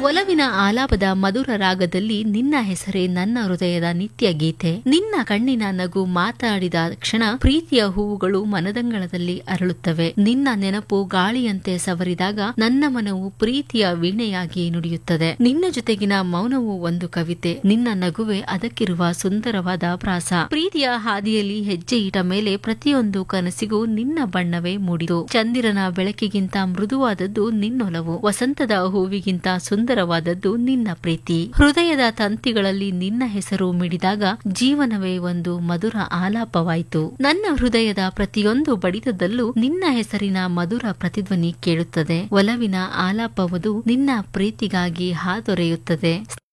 ಒಲವಿನ ಆಲಾಪದ ಮಧುರ ರಾಗದಲ್ಲಿ ನಿನ್ನ ಹೆಸರೇ ನನ್ನ ಹೃದಯದ ನಿತ್ಯ ಗೀತೆ ನಿನ್ನ ಕಣ್ಣಿನ ನಗು ಮಾತಾಡಿದ ಕ್ಷಣ ಪ್ರೀತಿಯ ಹೂವುಗಳು ಮನದಂಗಳದಲ್ಲಿ ಅರಳುತ್ತವೆ ನಿನ್ನ ನೆನಪು ಗಾಳಿಯಂತೆ ಸವರಿದಾಗ ನನ್ನ ಮನವು ಪ್ರೀತಿಯ ವೀಣೆಯಾಗಿ ನುಡಿಯುತ್ತದೆ ನಿನ್ನ ಜೊತೆಗಿನ ಮೌನವು ಒಂದು ಕವಿತೆ ನಿನ್ನ ನಗುವೆ ಅದಕ್ಕಿರುವ ಸುಂದರವಾದ ಪ್ರಾಸ ಪ್ರೀತಿಯ ಹಾದಿಯಲ್ಲಿ ಹೆಜ್ಜೆ ಇಟ್ಟ ಮೇಲೆ ಪ್ರತಿಯೊಂದು ಕನಸಿಗೂ ನಿನ್ನ ಬಣ್ಣವೇ ಮೂಡಿತು ಚಂದಿರನ ಬೆಳಕಿಗಿಂತ ಮೃದುವಾದದ್ದು ನಿನ್ನೊಲವು ವಸಂತದ ಹೂವಿಗಿಂತ ಸುಂದರವಾದದ್ದು ನಿನ್ನ ಪ್ರೀತಿ ಹೃದಯದ ತಂತಿಗಳಲ್ಲಿ ನಿನ್ನ ಹೆಸರು ಮಿಡಿದಾಗ ಜೀವನವೇ ಒಂದು ಮಧುರ ಆಲಾಪವಾಯಿತು ನನ್ನ ಹೃದಯದ ಪ್ರತಿಯೊಂದು ಬಡಿತದಲ್ಲೂ ನಿನ್ನ ಹೆಸರಿನ ಮಧುರ ಪ್ರತಿಧ್ವನಿ ಕೇಳುತ್ತದೆ ಒಲವಿನ ಆಲಾಪವದು ನಿನ್ನ ಪ್ರೀತಿಗಾಗಿ ಹಾದೊರೆಯುತ್ತದೆ